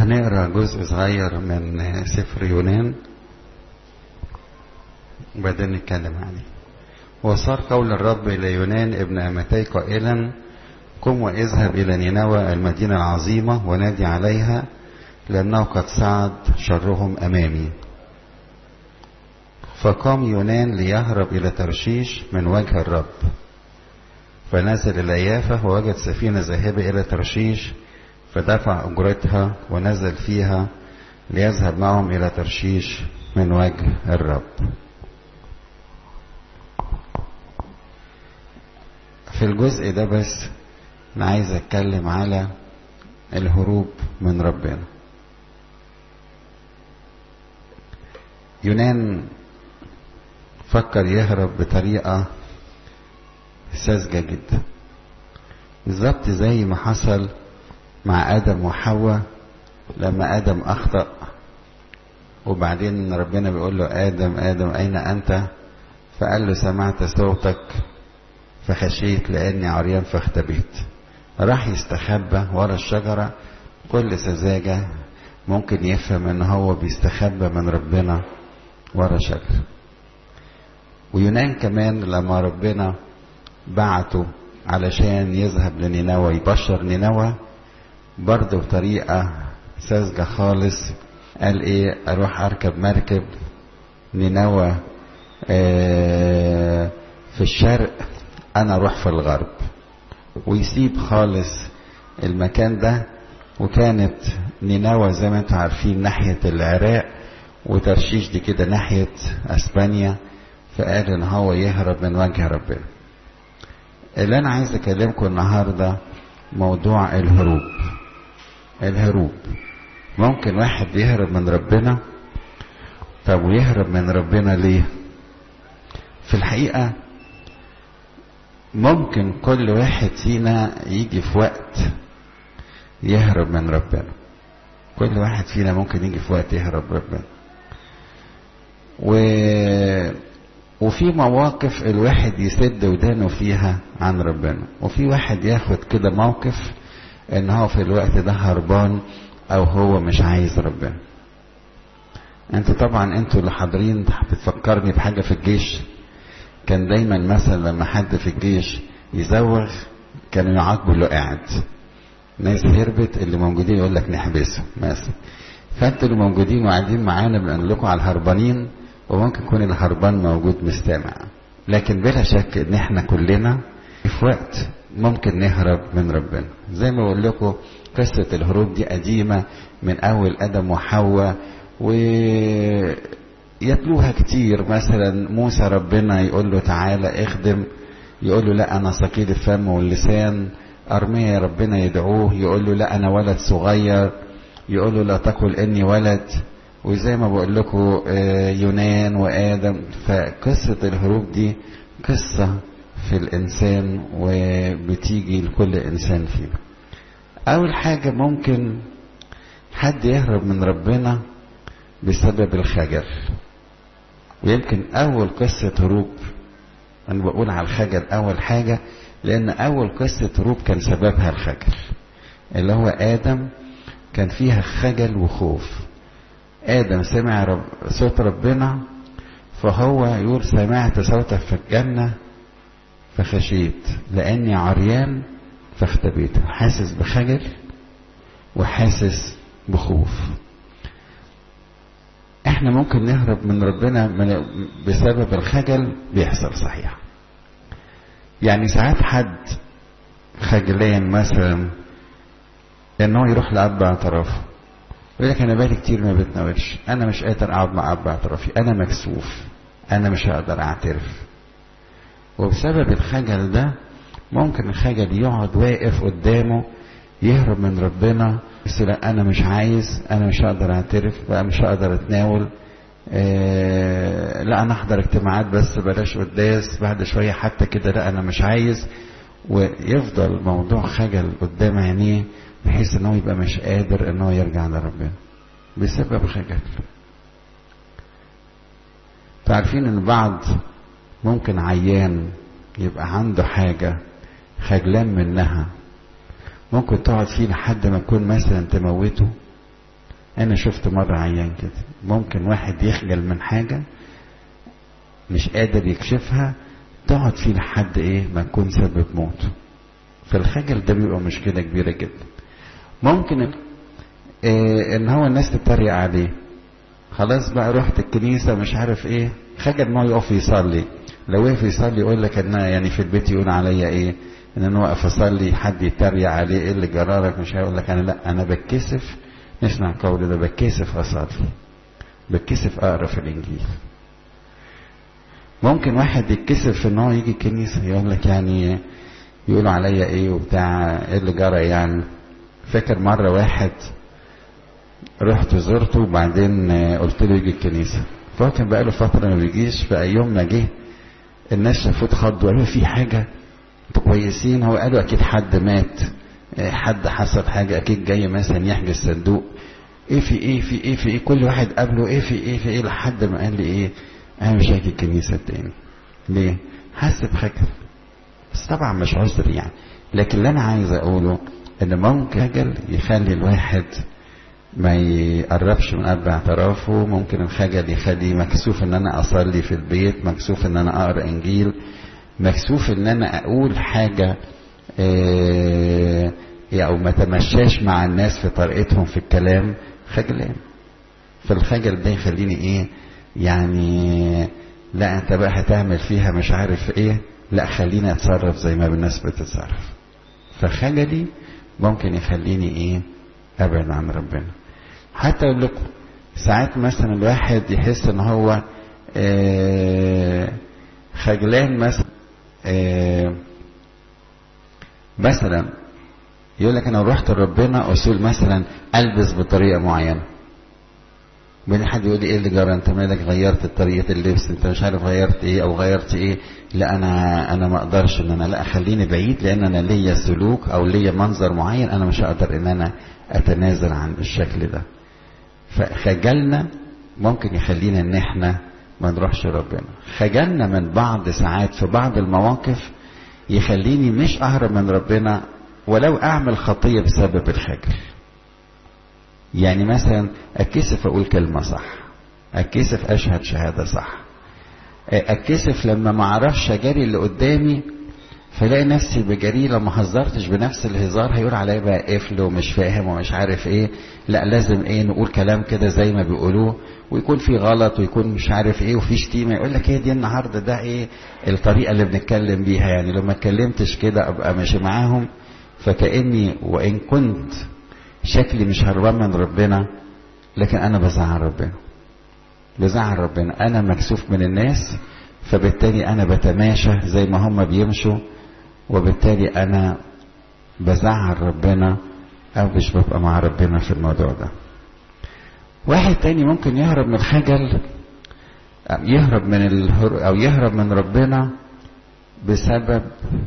هنقرا جزء صغير من سفر يونان وبعدين نتكلم عليه وصار قول الرب إلى يونان ابن أمتي قائلا قم واذهب إلى نينوى المدينة العظيمة ونادي عليها لأنه قد صعد شرهم أمامي فقام يونان ليهرب إلى ترشيش من وجه الرب فنزل إلى يافا ووجد سفينة ذاهبة إلى ترشيش فدفع أجرتها ونزل فيها ليذهب معهم إلى ترشيش من وجه الرب في الجزء ده بس أنا عايز أتكلم على الهروب من ربنا يونان فكر يهرب بطريقة ساذجة جدا بالظبط زي ما حصل مع آدم وحواء لما آدم أخطأ وبعدين ربنا بيقول له آدم آدم أين أنت فقال له سمعت صوتك فخشيت لأني عريان فاختبيت راح يستخبى ورا الشجرة كل سذاجة ممكن يفهم ان هو بيستخبى من ربنا ورا شجرة ويونان كمان لما ربنا بعته علشان يذهب لنينوى يبشر نينوى برضه بطريقة ساذجة خالص قال ايه اروح اركب مركب نينوى آه في الشرق انا اروح في الغرب ويسيب خالص المكان ده وكانت نينوى زي ما انتم عارفين ناحية العراق وترشيش دي كده ناحية اسبانيا فقال ان هو يهرب من وجه ربنا اللي انا عايز اكلمكم النهاردة موضوع الهروب الهروب ممكن واحد يهرب من ربنا طب ويهرب من ربنا ليه في الحقيقة ممكن كل واحد فينا يجي في وقت يهرب من ربنا كل واحد فينا ممكن يجي في وقت يهرب ربنا و... وفي مواقف الواحد يسد ودانه فيها عن ربنا وفي واحد ياخد كده موقف ان هو في الوقت ده هربان او هو مش عايز ربنا انتوا طبعا انتوا اللي حاضرين بتفكرني بحاجه في الجيش كان دايما مثلا لما حد في الجيش يزوغ كانوا يعاقبوا اللي قاعد ناس هربت اللي موجودين يقول لك نحبسهم مثلا فانتوا اللي موجودين وقاعدين معانا بنقول لكم على الهربانين وممكن يكون الهربان موجود مستمع لكن بلا شك ان احنا كلنا في وقت ممكن نهرب من ربنا زي ما بقول لكم قصة الهروب دي قديمة من أول آدم وحواء ويتلوها كتير مثلا موسى ربنا يقول له تعالى اخدم يقول له لا أنا ثقيل الفم واللسان أرميا ربنا يدعوه يقول له لا أنا ولد صغير يقول له لا تقل إني ولد وزي ما بقول لكم يونان وآدم فقصة الهروب دي قصة في الإنسان وبتيجي لكل إنسان فينا أول حاجة ممكن حد يهرب من ربنا بسبب الخجل ويمكن أول قصة هروب أنا بقول على الخجل أول حاجة لأن أول قصة هروب كان سببها الخجل اللي هو آدم كان فيها خجل وخوف آدم سمع رب صوت ربنا فهو يقول سمعت صوتك في الجنة فخشيت لأني عريان فاختبيت حاسس بخجل وحاسس بخوف احنا ممكن نهرب من ربنا من بسبب الخجل بيحصل صحيح يعني ساعات حد خجلان مثلا ان هو يروح لاب اعترافه يقول لك انا بقالي كتير ما بتناولش انا مش قادر اقعد مع اب اعترافي انا مكسوف انا مش هقدر اعترف وبسبب الخجل ده ممكن الخجل يقعد واقف قدامه يهرب من ربنا بس لا انا مش عايز انا مش هقدر اعترف بقى مش هقدر اتناول آه لا انا احضر اجتماعات بس بلاش قداس بعد شويه حتى كده لا انا مش عايز ويفضل موضوع خجل قدام عينيه بحيث ان هو يبقى مش قادر ان هو يرجع لربنا بسبب خجل تعرفين ان بعض ممكن عيان يبقى عنده حاجة خجلان منها ممكن تقعد فيه لحد ما تكون مثلا تموته انا شفت مرة عيان كده ممكن واحد يخجل من حاجة مش قادر يكشفها تقعد فيه لحد ايه ما تكون سبب موته فالخجل ده بيبقى مشكلة كبيرة جدا ممكن إيه ان هو الناس تتريق عليه خلاص بقى رحت الكنيسة مش عارف ايه خجل ان هو يقف يصلي لو وقف يصلي يقول لك ان يعني في البيت يقول عليا ايه ان انا واقف اصلي حد يتريق عليه ايه اللي جرارك مش هيقول لك انا لا انا بتكسف نسمع القول ده بتكسف اصلي بتكسف اقرا في الانجيل ممكن واحد يتكسف ان هو يجي الكنيسه يقول لك يعني يقولوا عليا ايه وبتاع ايه اللي جرى يعني فاكر مره واحد رحت زرته وبعدين قلت له يجي الكنيسه فهو كان بقاله فتره ما بيجيش فيوم ما جه الناس شافوه اتخضوا قالوا في حاجه انتوا كويسين هو قالوا اكيد حد مات حد حصل حاجه اكيد جاي مثلا يحجز صندوق ايه في ايه في ايه في ايه كل واحد قابله ايه في ايه في ايه لحد ما قال لي ايه انا مش هاجي الكنيسه تاني ليه حاسس بخجل بس طبعا مش عذر يعني لكن اللي انا عايز اقوله ان ممكن خجل يخلي الواحد ما يقربش من قلب اعترافه ممكن الخجل يخليه مكسوف ان انا اصلي في البيت مكسوف ان انا اقرا انجيل مكسوف ان انا اقول حاجه إيه او ما تمشاش مع الناس في طريقتهم في الكلام خجلان فالخجل ده يخليني ايه يعني لا انت بقى هتعمل فيها مش عارف ايه لا خليني اتصرف زي ما الناس بتتصرف فخجلي ممكن يخليني ايه ابعد عن ربنا حتى اقول لكم ساعات مثلا الواحد يحس ان هو آه خجلان مثلا آه مثلا يقول لك انا رحت لربنا اصول مثلا البس بطريقه معينه بعدين حد يقول لي ايه اللي جرى انت مالك غيرت طريقه اللبس انت مش عارف غيرت ايه او غيرت ايه لا انا انا ما اقدرش ان انا لا خليني بعيد لان انا ليا سلوك او ليا منظر معين انا مش هقدر ان انا اتنازل عن الشكل ده فخجلنا ممكن يخلينا ان احنا ما نروحش ربنا خجلنا من بعض ساعات في بعض المواقف يخليني مش اهرب من ربنا ولو اعمل خطيه بسبب الخجل يعني مثلا اتكسف اقول كلمه صح اتكسف اشهد شهاده صح اتكسف لما ما اعرفش اجاري اللي قدامي فلاقي نفسي بجري لو ما هزرتش بنفس الهزار هيقول عليا بقى قفل ومش فاهم ومش عارف ايه لا لازم ايه نقول كلام كده زي ما بيقولوه ويكون في غلط ويكون مش عارف ايه وفي شتيمه يقول لك ايه دي النهارده ده ايه الطريقه اللي بنتكلم بيها يعني لو ما اتكلمتش كده ابقى ماشي معاهم فكاني وان كنت شكلي مش هربان من ربنا لكن انا بزعل ربنا بزعل ربنا انا مكسوف من الناس فبالتالي انا بتماشى زي ما هم بيمشوا وبالتالي انا بزعل ربنا او مش ببقى مع ربنا في الموضوع ده واحد تاني ممكن يهرب من الخجل يهرب من الهر او يهرب من ربنا بسبب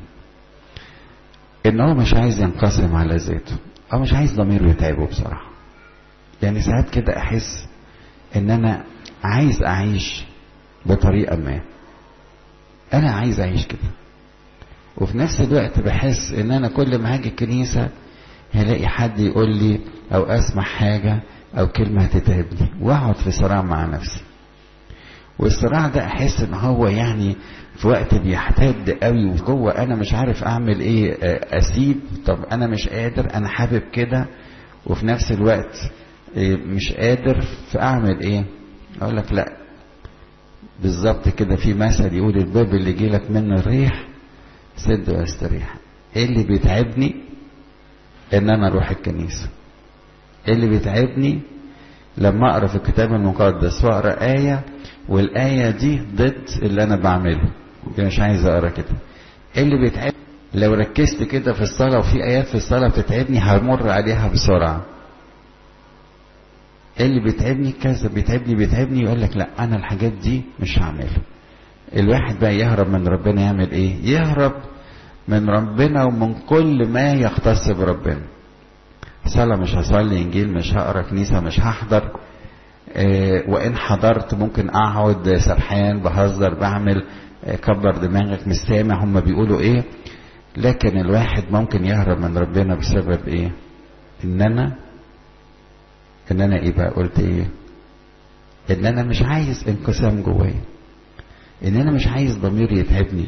ان هو مش عايز ينقسم على ذاته او مش عايز ضميره يتعبه بصراحه يعني ساعات كده احس ان انا عايز اعيش بطريقه ما انا عايز اعيش كده وفي نفس الوقت بحس ان انا كل ما هاجي الكنيسه هلاقي حد يقول لي او اسمع حاجه او كلمه هتتعبني واقعد في صراع مع نفسي والصراع ده احس ان هو يعني في وقت بيحتد قوي وجوه انا مش عارف اعمل ايه اسيب طب انا مش قادر انا حابب كده وفي نفس الوقت مش قادر فاعمل ايه اقول لك لا بالظبط كده في مثل يقول الباب اللي يجيلك منه الريح سد واستريح ايه اللي بيتعبني ان انا اروح الكنيسه ايه اللي بيتعبني لما اقرا في الكتاب المقدس واقرا ايه والايه دي ضد اللي انا بعمله مش عايز اقرا كده ايه اللي بيتعب لو ركزت كده في الصلاه وفي ايات في الصلاه بتتعبني همر عليها بسرعه ايه اللي بيتعبني كذا بيتعبني بيتعبني يقول لك لا انا الحاجات دي مش هعملها الواحد بقى يهرب من ربنا يعمل ايه يهرب من ربنا ومن كل ما يختص بربنا صلاة مش هصلي انجيل مش هقرا كنيسة مش هحضر إيه وان حضرت ممكن اقعد سرحان بهزر بعمل إيه كبر دماغك مش سامع هم بيقولوا ايه لكن الواحد ممكن يهرب من ربنا بسبب ايه ان انا ان انا ايه بقى قلت ايه ان انا مش عايز انقسام جوايا ان انا مش عايز ضميري يتعبني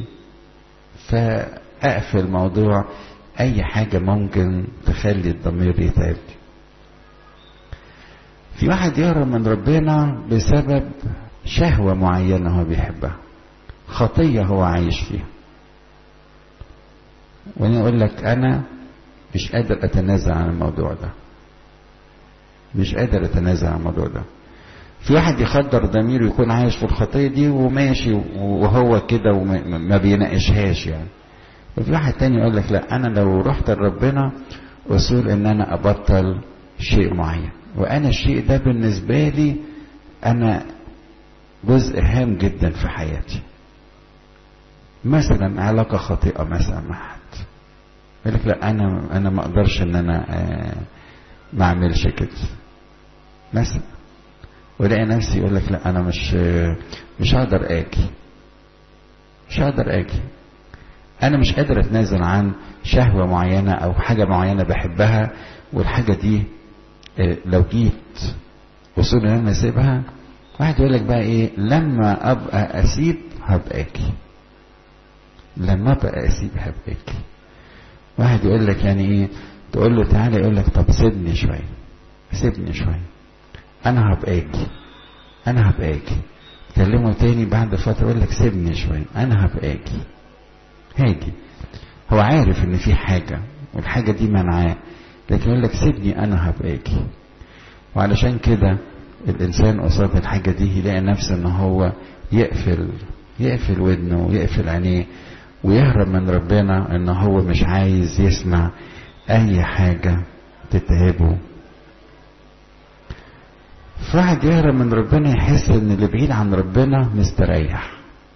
فاقفل موضوع اي حاجة ممكن تخلي الضمير يتعبني في واحد يهرب من ربنا بسبب شهوة معينة هو بيحبها خطية هو عايش فيها وانا اقول لك انا مش قادر اتنازل عن الموضوع ده مش قادر اتنازل عن الموضوع ده في واحد يخدر ضميره يكون عايش في الخطيه دي وماشي وهو كده وما بيناقشهاش يعني وفي واحد تاني يقول لك لا انا لو رحت لربنا اصول ان انا ابطل شيء معين وانا الشيء ده بالنسبه لي انا جزء هام جدا في حياتي مثلا علاقه خاطئه مثلا مع حد يقول لك لا انا انا ما اقدرش ان انا ما اعملش كده مثلا ولاقي نفسي يقول لك لا انا مش مش هقدر اجي مش هقدر اجي انا مش قادر اتنازل عن شهوة معينة او حاجة معينة بحبها والحاجة دي لو جيت وصول ان انا اسيبها واحد يقول لك بقى ايه لما ابقى اسيب هبقى اجي لما ابقى اسيب هبقى اجي واحد يقول لك يعني ايه تقول له تعالى يقول لك طب سيبني شويه سيبني شويه انا هبقى اجي انا هبقى اجي تكلمه تاني بعد فتره يقول لك سيبني شويه انا هبقى اجي هاجي هو عارف ان في حاجه والحاجه دي منعاه لكن يقول لك سيبني انا هبقى اجي وعلشان كده الانسان قصاد الحاجه دي يلاقي نفسه ان هو يقفل يقفل ودنه ويقفل عينيه ويهرب من ربنا ان هو مش عايز يسمع اي حاجة تتعبه فواحد يهرب من ربنا يحس ان اللي بعيد عن ربنا مستريح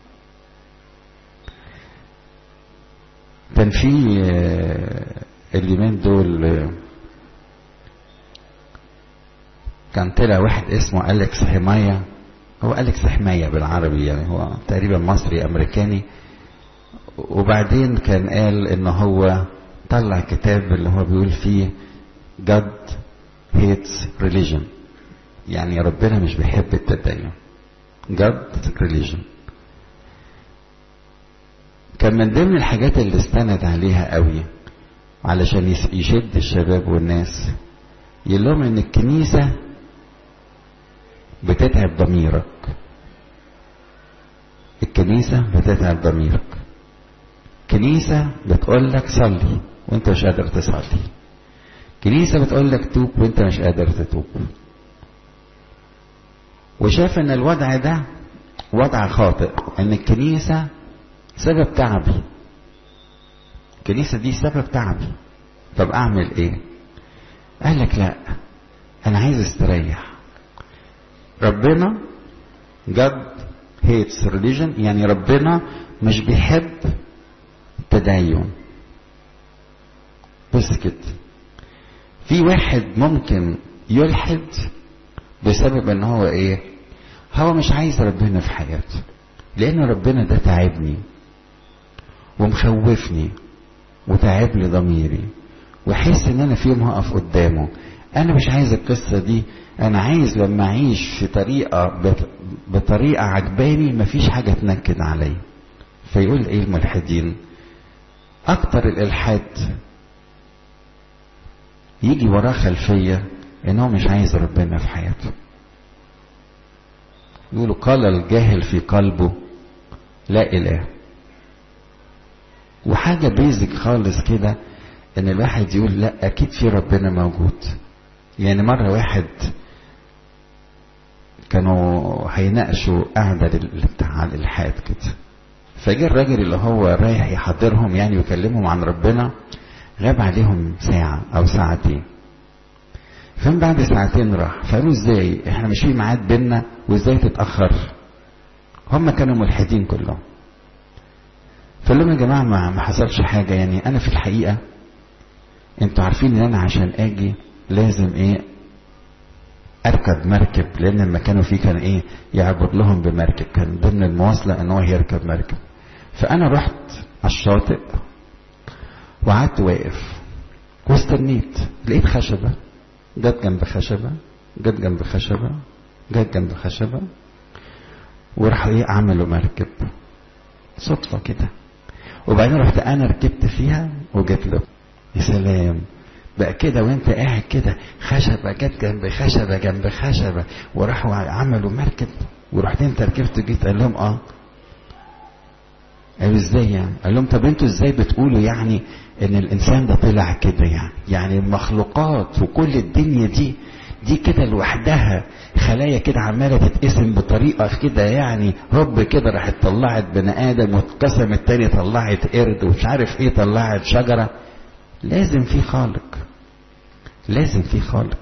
كان في اليومين دول كان طلع واحد اسمه أليكس حماية هو أليكس حماية بالعربي يعني هو تقريبا مصري أمريكاني وبعدين كان قال ان هو طلع كتاب اللي هو بيقول فيه God hates religion يعني ربنا مش بيحب التدين God religion كان من ضمن الحاجات اللي استند عليها قوي علشان يشد الشباب والناس يقول لهم ان الكنيسة بتتعب ضميرك الكنيسة بتتعب ضميرك كنيسة بتقول لك صلي وانت مش قادر تصلي كنيسة بتقول لك توب وانت مش قادر تتوب وشاف ان الوضع ده وضع خاطئ ان الكنيسة سبب تعبي الكنيسة دي سبب تعبي طب اعمل ايه قال لك لا انا عايز استريح ربنا God hates religion يعني ربنا مش بيحب التدين بس كده في واحد ممكن يلحد بسبب ان هو ايه هو مش عايز ربنا في حياته لان ربنا ده تعبني ومخوفني وتعب لي ضميري واحس ان انا في يوم هقف قدامه انا مش عايز القصة دي انا عايز لما اعيش في طريقة بطريقة عجباني مفيش حاجة تنكد عليا فيقول ايه الملحدين اكتر الالحاد يجي وراه خلفية ان هو مش عايز ربنا في حياته يقولوا قال الجاهل في قلبه لا اله وحاجة بيزك خالص كده ان الواحد يقول لا اكيد في ربنا موجود يعني مرة واحد كانوا هيناقشوا قاعدة بتاع الالحاد كده فجاء الراجل اللي هو رايح يحضرهم يعني ويكلمهم عن ربنا غاب عليهم ساعة أو ساعتين فمن بعد ساعتين راح فقالوا ازاي احنا مش في ميعاد بينا وازاي تتأخر هم كانوا ملحدين كلهم فقال لهم يا جماعة ما, ما حصلش حاجة يعني أنا في الحقيقة انتوا عارفين ان أنا عشان أجي لازم ايه اركب مركب لان لما كانوا فيه كان ايه يعبد لهم بمركب كان ضمن المواصله ان هو يركب مركب فانا رحت على الشاطئ وقعدت واقف واستنيت لقيت خشبه جت جنب خشبه جت جنب خشبة جت جنب خشبة وراحوا ايه عملوا مركب صدفة كده وبعدين رحت انا ركبت فيها وجت له يا سلام بقى كده وانت قاعد كده خشبة جت جنب خشبة جنب خشبة وراحوا عملوا مركب ورحت انت ركبت جيت قال لهم اه قالوا ازاي يعني قال لهم طب انتوا ازاي بتقولوا يعني ان الانسان ده طلع كده يعني يعني المخلوقات وكل الدنيا دي دي كده لوحدها خلايا كده عماله تتقسم بطريقه كده يعني هوب كده راحت طلعت بني ادم واتقسم التاني طلعت قرد ومش عارف ايه طلعت شجره لازم في خالق لازم في خالق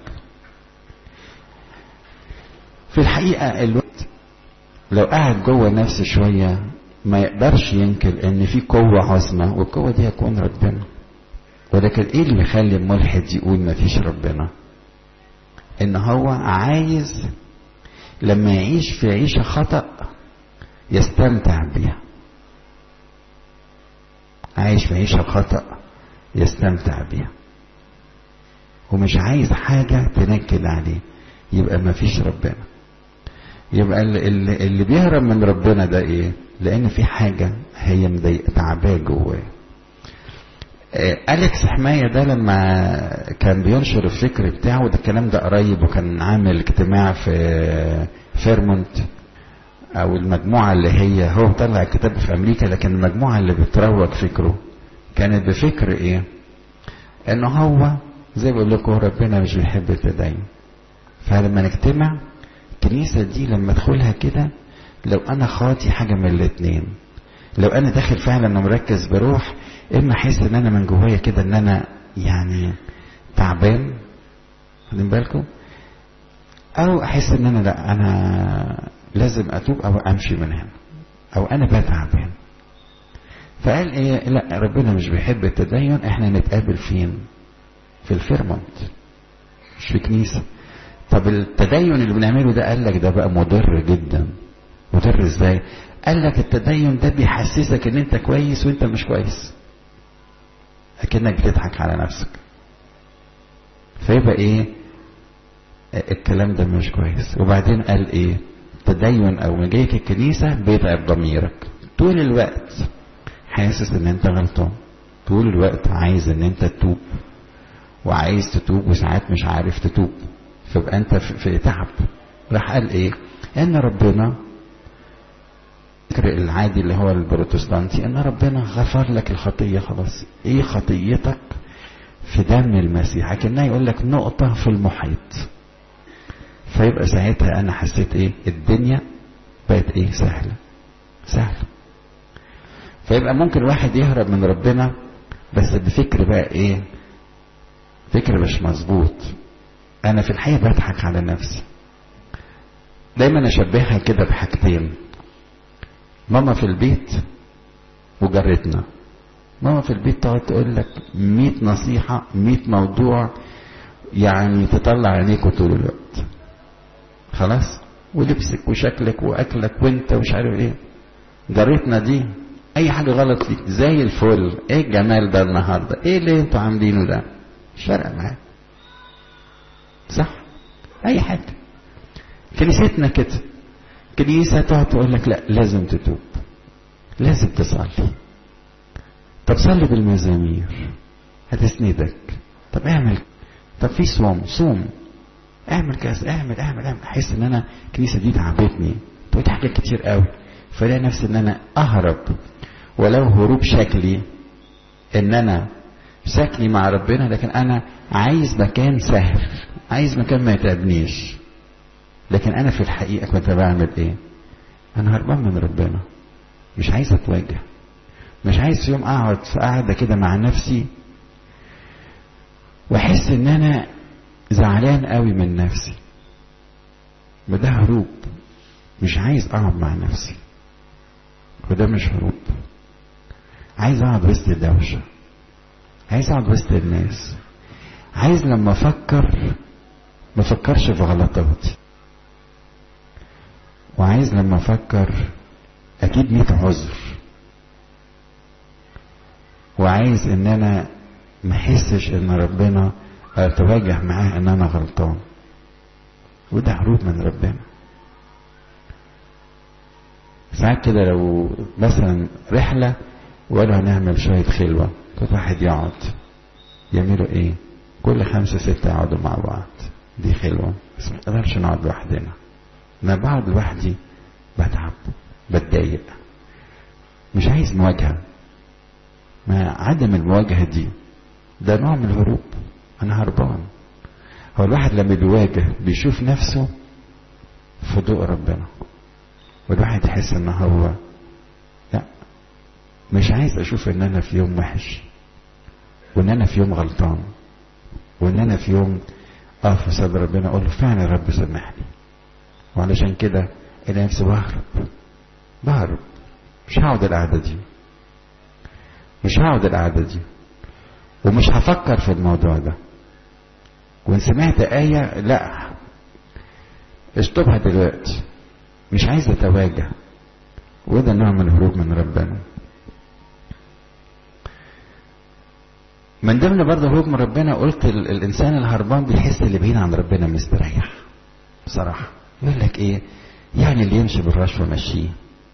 في الحقيقه الوقت لو قعد جوه نفسه شويه ما يقدرش ينكر ان في قوه عظمى والقوه دي هتكون ربنا ولكن ايه اللي يخلي الملحد يقول ما فيش ربنا ان هو عايز لما يعيش في عيشه خطا يستمتع بيها عايش في عيشه خطا يستمتع بيها ومش عايز حاجه تنكد عليه يبقى ما فيش ربنا يبقى اللي, اللي بيهرب من ربنا ده ايه لان في حاجه هي مضايقه تعباه جواه أليكس حماية ده لما كان بينشر الفكر بتاعه ده الكلام ده قريب وكان عامل اجتماع في فيرمونت أو المجموعة اللي هي هو طلع الكتاب في أمريكا لكن المجموعة اللي بتروج فكره كانت بفكر إيه؟ إن هو زي ما بقول لكم ربنا مش بيحب التدين فلما نجتمع الكنيسة دي لما ادخلها كده لو أنا خاطي حاجة من الاتنين لو أنا داخل فعلا ومركز بروح اما احس ان انا من جوايا كده ان انا يعني تعبان واخدين بالكم او احس ان انا لا انا لازم اتوب او امشي من هنا او انا بقى تعبان فقال ايه لا ربنا مش بيحب التدين احنا نتقابل فين في الفيرمونت مش في كنيسه طب التدين اللي بنعمله ده قال لك ده بقى مضر جدا مضر ازاي قال لك التدين ده بيحسسك ان انت كويس وانت مش كويس اكنك بتضحك على نفسك فيبقى ايه الكلام ده مش كويس وبعدين قال ايه تدين او مجيك الكنيسة بيتعب ضميرك طول الوقت حاسس ان انت غلطان طول الوقت عايز ان انت تتوب وعايز تتوب وساعات مش عارف تتوب فيبقى انت في تعب راح قال ايه ان ربنا الفكر العادي اللي هو البروتستانتي ان ربنا غفر لك الخطيه خلاص ايه خطيتك في دم المسيح لكنها يقول لك نقطه في المحيط فيبقى ساعتها انا حسيت ايه الدنيا بقت ايه سهله سهله فيبقى ممكن واحد يهرب من ربنا بس بفكر بقى ايه فكر مش مظبوط انا في الحقيقه بضحك على نفسي دايما اشبهها كده بحاجتين ماما في البيت وجارتنا ماما في البيت تقعد تقول لك 100 نصيحة 100 موضوع يعني تطلع عينيك طول الوقت خلاص ولبسك وشكلك واكلك وانت ومش عارف ايه جارتنا دي اي حاجة غلط فيك زي الفل ايه الجمال ده النهاردة ايه اللي انتوا عاملينه ده مش فارقة معاك صح اي حاجة كنيستنا كده كنيسة تقعد تقول لك لا لازم تتوب لازم تصلي طب صلي بالمزامير هتسندك طب اعمل طب في صوم صوم اعمل كذا اعمل اعمل اعمل احس ان انا الكنيسه دي تعبتني تقول حاجات كتير قوي فلاقي نفسي ان انا اهرب ولو هروب شكلي ان انا ساكني مع ربنا لكن انا عايز مكان سهل عايز مكان ما يتعبنيش لكن انا في الحقيقه كنت بعمل ايه انا هربان من ربنا مش عايز اتواجه مش عايز في يوم اقعد في قعده كده مع نفسي واحس ان انا زعلان قوي من نفسي وده هروب مش عايز اقعد مع نفسي وده مش هروب عايز اقعد وسط الدوشه عايز اقعد وسط الناس عايز لما افكر ما افكرش في غلطاتي وعايز لما افكر اجيب ميت عذر وعايز ان انا ما احسش ان ربنا اتواجه معاه ان انا غلطان وده هروب من ربنا ساعات كده لو مثلا رحلة وقالوا هنعمل شوية خلوة كل واحد يقعد يعملوا ايه كل خمسة ستة يقعدوا مع بعض دي خلوة بس ما نقدرش نقعد لوحدنا ما بقعد لوحدي بتعب بتضايق مش عايز مواجهة ما عدم المواجهة دي ده نوع من الهروب انا هربان هو الواحد لما بيواجه بيشوف نفسه في ضوء ربنا والواحد يحس ان هو لا مش عايز اشوف ان انا في يوم وحش وان انا في يوم غلطان وان انا في يوم اقف قصاد ربنا اقول له فعلا يا رب سامحني وعلشان كده انا نفسي بهرب بهرب مش هقعد القعده دي مش هقعد القعده دي ومش هفكر في الموضوع ده وان سمعت آية لا اشطبها دلوقتي مش عايز اتواجه وده نوع من الهروب من ربنا من ضمن برضه هروب من ربنا قلت ال الانسان الهربان بيحس اللي بعيد عن ربنا مستريح بصراحة يقول لك ايه يعني اللي يمشي بالرشوة مشيه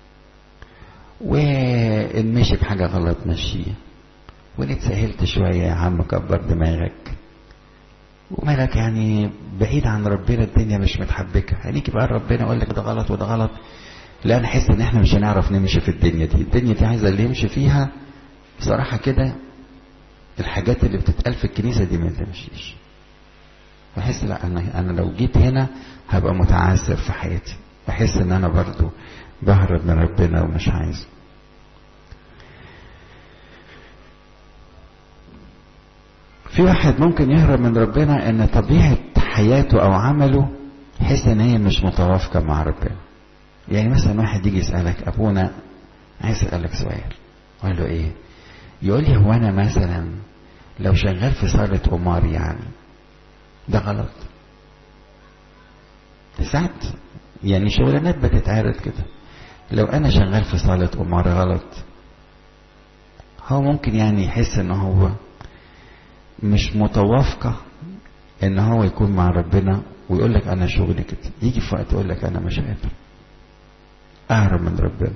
وان مشي بحاجة غلط مشيه وان اتسهلت شوية يا عم كبر دماغك ومالك يعني بعيد عن ربنا الدنيا مش متحبكة هنيجي بقى ربنا يقول لك ده غلط وده غلط لا نحس ان احنا مش هنعرف نمشي في الدنيا دي الدنيا دي عايزة اللي يمشي فيها بصراحة كده الحاجات اللي بتتقال في الكنيسة دي ما تمشيش بحس لا انا انا لو جيت هنا هبقى متعثر في حياتي بحس ان انا برضو بهرب من ربنا ومش عايزه في واحد ممكن يهرب من ربنا ان طبيعة حياته او عمله يحس ان هي مش متوافقة مع ربنا يعني مثلا واحد يجي يسألك ابونا عايز اسألك سؤال اقول له ايه يقول لي هو انا مثلا لو شغال في صالة قمار يعني ده غلط ساعات يعني شغلانات بتتعرض كده لو انا شغال في صالة قمار غلط هو ممكن يعني يحس ان هو مش متوافقة ان هو يكون مع ربنا ويقول لك انا شغلي كده يجي في وقت يقول لك انا مش قادر اهرب من ربنا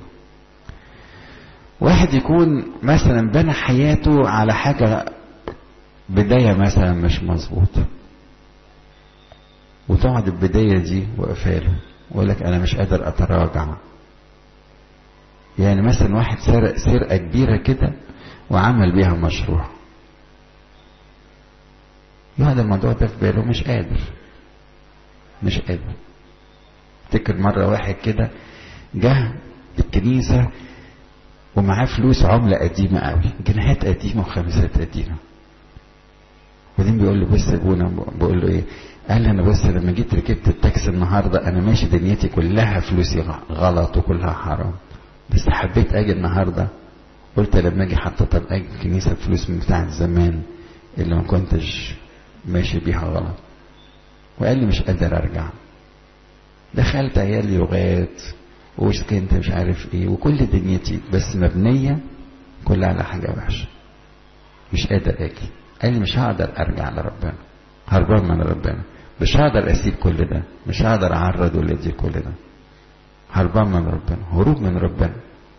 واحد يكون مثلا بنى حياته على حاجة بداية مثلا مش مظبوطة وتقعد البداية دي وقفاله ويقول لك انا مش قادر اتراجع يعني مثلا واحد سرق سرقة كبيرة كده وعمل بيها مشروع يقعد الموضوع ده في باله مش قادر مش قادر افتكر مرة واحد كده جه الكنيسة ومعاه فلوس عملة قديمة قوي جنيهات قديمة وخمسات قديمة وبعدين بيقول له بص ابونا بقول له ايه قال لي انا بص لما جيت ركبت التاكسي النهارده انا ماشي دنيتي كلها فلوسي غلط وكلها حرام بس حبيت اجي النهارده قلت لما اجي حطيتها باجي الكنيسه فلوس من بتاعت زمان اللي ما كنتش ماشي بيها غلط وقال لي مش قادر ارجع دخلت عيالي لغات وسكنت مش عارف ايه وكل دنيتي بس مبنيه كلها على حاجه وحشه مش قادر اجي قال لي مش هقدر ارجع لربنا هربان من ربنا مش هقدر اسيب كل ده مش هقدر اعرض ولادي كل ده هربان من ربنا هروب من ربنا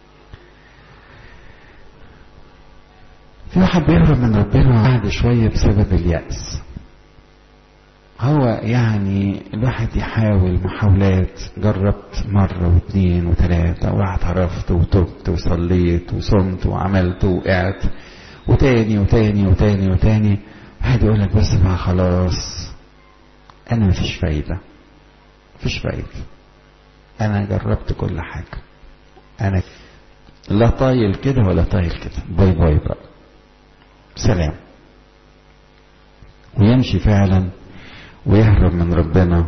في واحد بيهرب من ربنا بعد شوية بسبب اليأس هو يعني الواحد يحاول محاولات جربت مرة واثنين وثلاثة واعترفت وتبت وصليت وصمت وعملت وقعت وتاني وتاني وتاني وتاني واحد يقول لك بس بقى خلاص انا مفيش فايدة مفيش فايدة انا جربت كل حاجة انا لا طايل كده ولا طايل كده باي باي بقى سلام ويمشي فعلا ويهرب من ربنا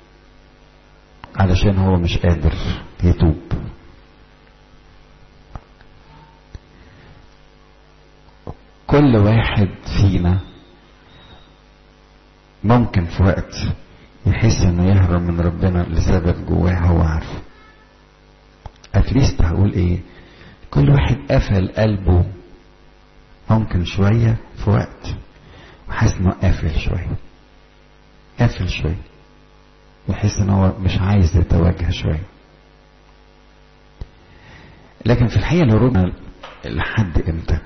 علشان هو مش قادر يتوب كل واحد فينا ممكن في وقت يحس انه يهرب من ربنا لسبب جواه هو عارفه اتليست هقول ايه كل واحد قفل قلبه ممكن شوية في وقت وحاسس انه قافل شوية قافل شوية ويحس ان هو مش عايز يتوجه شويه لكن في الحقيقه الهروب لحد امتى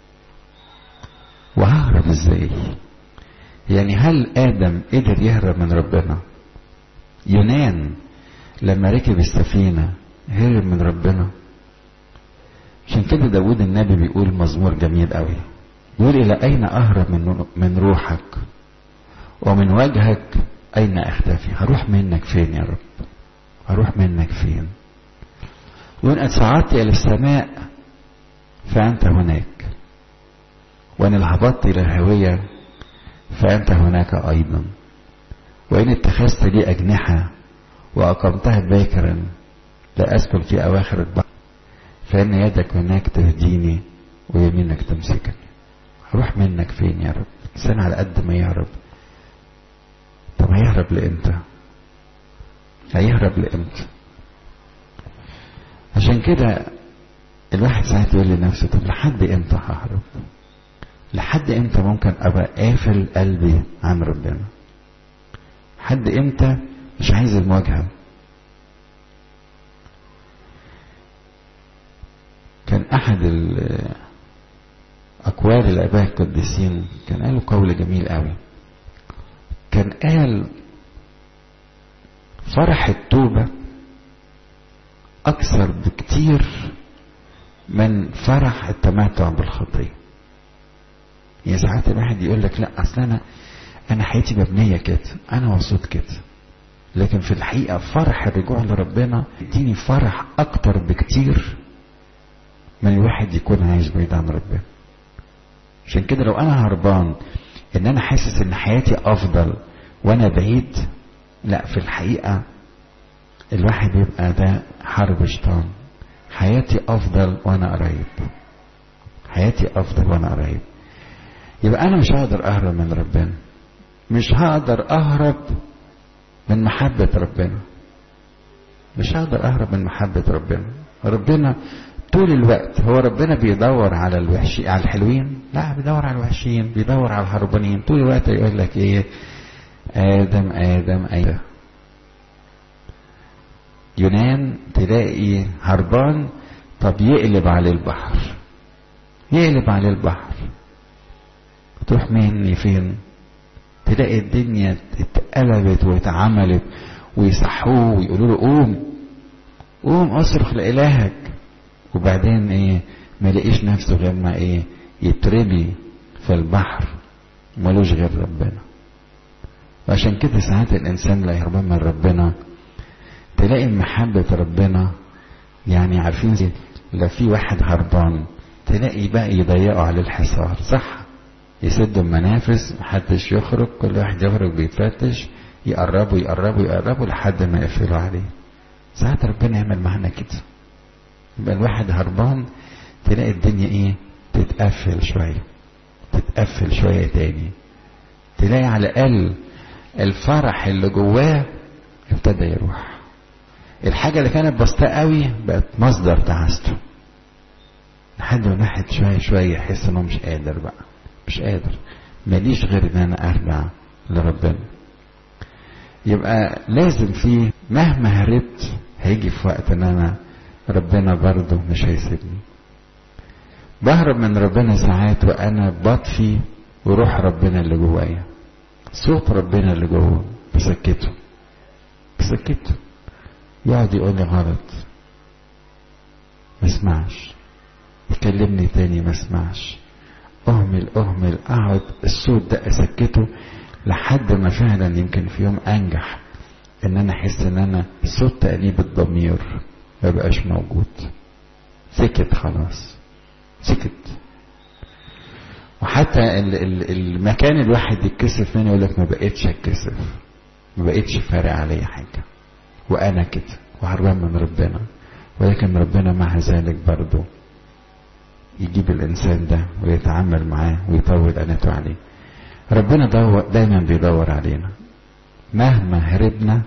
وههرب ازاي يعني هل ادم قدر يهرب من ربنا يونان لما ركب السفينه هرب من ربنا عشان كده داود النبي بيقول مزمور جميل قوي يقول الى اين اهرب من من روحك ومن وجهك اين اختفي هروح منك فين يا رب هروح منك فين وان صعدت الى السماء فانت هناك وان هبطت الى الهويه فانت هناك ايضا وان اتخذت لي اجنحه واقمتها باكرا لاسكن في اواخر البحر فان يدك هناك تهديني ويمينك تمسكني هروح منك فين يا رب الانسان على قد ما يهرب طب هيهرب لامتى هيهرب لامتى عشان كده الواحد ساعات يقول لنفسه طب لحد امتى ههرب لحد امتى ممكن ابقى قافل قلبي عن ربنا لحد امتى مش عايز المواجهه كان احد اقوال الاباء القديسين كان قالوا قول جميل قوي كان قال فرح التوبة أكثر بكتير من فرح التمتع بالخطية يعني ساعات الواحد يقول لك لا أصل أنا أنا حياتي مبنية كده أنا مبسوط كده لكن في الحقيقة فرح الرجوع لربنا يديني فرح أكتر بكتير من الواحد يكون عايش بعيد عن ربنا عشان كده لو أنا هربان ان انا حاسس ان حياتي افضل وانا بعيد لا في الحقيقة الواحد يبقى ده حرب شيطان حياتي افضل وانا قريب حياتي افضل وانا قريب يبقى انا مش هقدر اهرب من ربنا مش هقدر اهرب من محبة ربنا مش هقدر اهرب من محبة ربنا ربنا طول الوقت هو ربنا بيدور على الوحش على الحلوين لا بيدور على الوحشين بيدور على الهربانين طول الوقت يقول لك ايه ادم ادم ادم يونان تلاقي هربان طب يقلب عليه البحر يقلب عليه البحر تروح مني فين تلاقي الدنيا اتقلبت واتعملت ويصحوه ويقولوا له قوم قوم اصرخ لالهك وبعدين ايه ما لقيش نفسه غير ما ايه يترمي في البحر ملوش غير ربنا وعشان كده ساعات الانسان لا يهربان من ربنا تلاقي محبة ربنا يعني عارفين زي لا في واحد هربان تلاقي بقى يضيقوا عليه الحصار صح يسدوا المنافذ محدش يخرج كل واحد يخرج بيتفتش يقربوا يقربوا يقربوا لحد ما يقفلوا عليه ساعات ربنا يعمل معانا كده يبقى الواحد هربان تلاقي الدنيا ايه تتقفل شوية تتقفل شوية تاني تلاقي على الأقل الفرح اللي جواه ابتدى يروح الحاجة اللي كانت بسيطة قوي بقت مصدر تعاسته لحد ما الواحد شوية شوية يحس انه مش قادر بقى مش قادر ماليش غير ان انا ارجع لربنا يبقى لازم في مهما هربت هيجي في وقت ان انا ربنا برضه مش هيسيبني بهرب من ربنا ساعات وانا بطفي وروح ربنا اللي جوايا صوت ربنا اللي جوه بسكته بسكته يقعد يقول لي غلط ما اسمعش يكلمني تاني ما اسمعش اهمل اهمل اقعد الصوت ده اسكته لحد ما فعلا يمكن في يوم انجح ان انا احس ان انا صوت تأنيب الضمير ما بقاش موجود سكت خلاص سكت وحتى ال ال المكان الواحد يتكسف منه يقول لك ما بقتش اتكسف ما بقتش فارق عليا حاجه وانا كده وهربان من ربنا ولكن ربنا مع ذلك برضه يجيب الانسان ده ويتعامل معاه ويطول اناته عليه ربنا دايما بيدور علينا مهما هربنا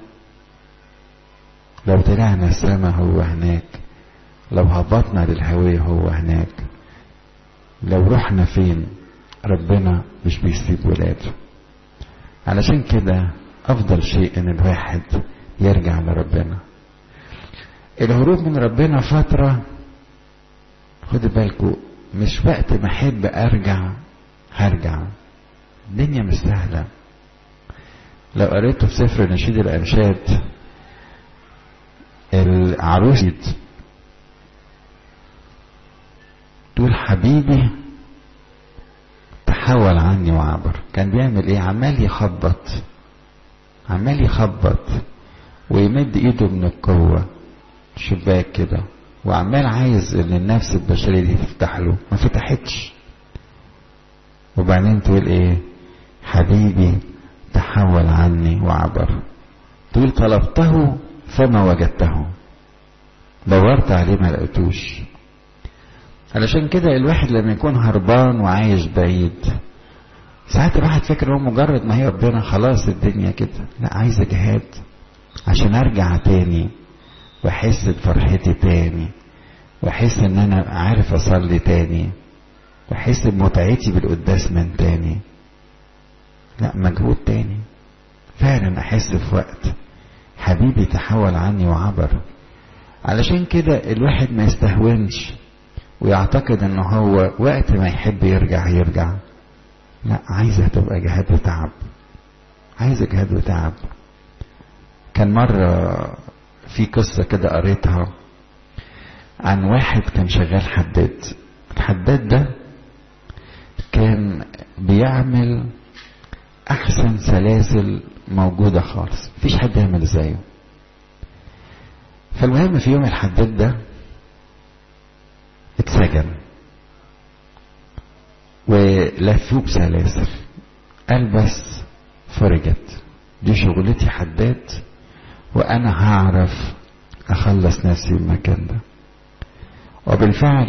لو طلعنا السما هو هناك لو هبطنا للهوية هو هناك لو رحنا فين ربنا مش بيسيب ولاده علشان كده افضل شيء ان الواحد يرجع لربنا الهروب من ربنا فترة خدوا بالكم مش وقت ما احب ارجع هرجع الدنيا مش سهلة لو قريته في سفر نشيد الانشاد العروس تقول حبيبي تحول عني وعبر كان بيعمل ايه عمال يخبط عمال يخبط ويمد ايده من القوة شباك كده وعمال عايز ان النفس البشرية دي تفتح له ما فتحتش وبعدين تقول ايه حبيبي تحول عني وعبر تقول طلبته فما وجدته دورت عليه ما لقيتوش علشان كده الواحد لما يكون هربان وعايش بعيد ساعات الواحد فاكر هو مجرد ما هي ربنا خلاص الدنيا كده لا عايزة جهاد عشان ارجع تاني واحس بفرحتي تاني واحس ان انا عارف اصلي تاني واحس بمتعتي بالقداس من تاني لا مجهود تاني فعلا احس في وقت حبيبي تحول عني وعبر علشان كده الواحد ما يستهونش ويعتقد ان هو وقت ما يحب يرجع يرجع لا عايزة تبقى جهاد وتعب عايزة جهاد وتعب كان مرة في قصة كده قريتها عن واحد كان شغال حداد الحداد ده كان بيعمل احسن سلاسل موجودة خالص مفيش حد يعمل زيه فالمهم في يوم الحداد ده اتسجن ولفوه بسلاسل قال بس فرجت دي شغلتي حداد وانا هعرف اخلص نفسي من المكان ده وبالفعل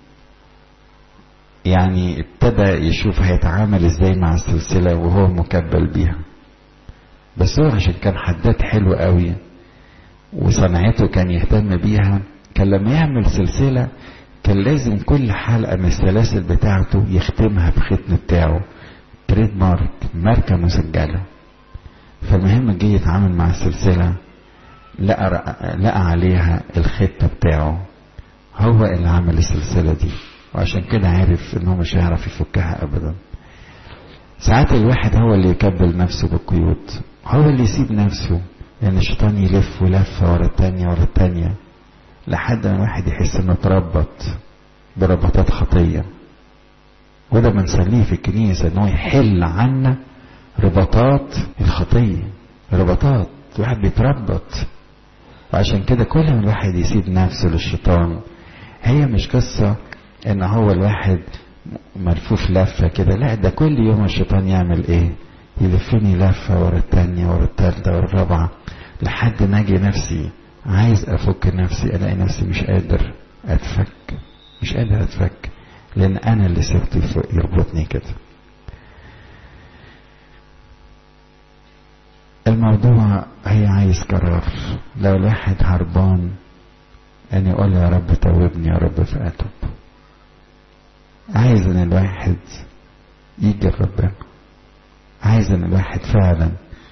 يعني ابتدى يشوف هيتعامل ازاي مع السلسلة وهو مكبل بيها بس هو عشان كان حداد حلو قوي وصنعته كان يهتم بيها كان لما يعمل سلسلة كان لازم كل حلقة من السلاسل بتاعته يختمها بختم بتاعه تريد مارك ماركة مسجلة فالمهم جه يتعامل مع السلسلة لقى, لقى عليها الختم بتاعه هو اللي عمل السلسلة دي وعشان كده عارف انه مش هيعرف يفكها ابدا ساعات الواحد هو اللي يكبل نفسه بالقيود هو اللي يسيب نفسه لان يعني الشيطان يلف ولفه ورا التانية ورا التانية لحد ما الواحد يحس انه اتربط بربطات خطية وده بنسميه في الكنيسة انه يحل عنا ربطات الخطية ربطات الواحد بيتربط وعشان كده كل ما الواحد يسيب نفسه للشيطان هي مش قصة ان هو الواحد ملفوف لفة كده لا ده كل يوم الشيطان يعمل ايه يلفني لفة ورا التانية ورا التالتة ورا الرابعة لحد ما اجي نفسي عايز افك نفسي الاقي نفسي مش قادر اتفك مش قادر اتفك لان انا اللي سبت يربطني كده الموضوع هي عايز قرار لو الواحد هربان ان يقول يا رب توبني يا رب فاتوب عايز ان الواحد يجي لربنا عايز ان الواحد فعلا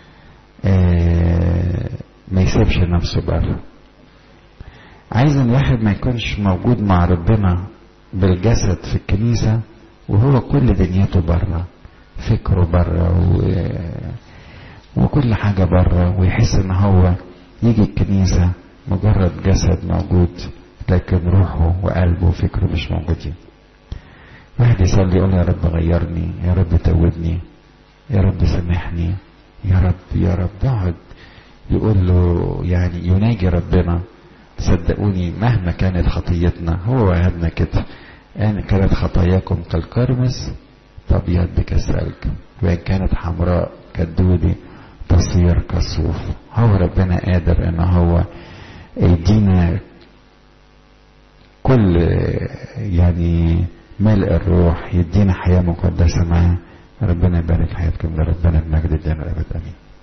آه ما يسيبش نفسه بره عايز ان الواحد ما يكونش موجود مع ربنا بالجسد في الكنيسة وهو كل دنيته بره فكره بره و... وكل حاجة بره ويحس ان هو يجي الكنيسة مجرد جسد موجود لكن روحه وقلبه وفكره مش موجودين واحد يصلي يقول يا رب غيرني يا رب توبني يا رب سامحني يا رب يا رب اقعد يقول له يعني يناجي ربنا صدقوني مهما كانت خطيتنا هو وعدنا كده ان كانت خطاياكم كالكرمس تبيض كالثلج وان كانت حمراء كالدودي تصير كالصوف هو ربنا قادر ان هو يدينا كل يعني ملء الروح يدينا حياة مقدسة معاه ربنا يبارك حياتكم لربنا المجد الدائم الأبد آمين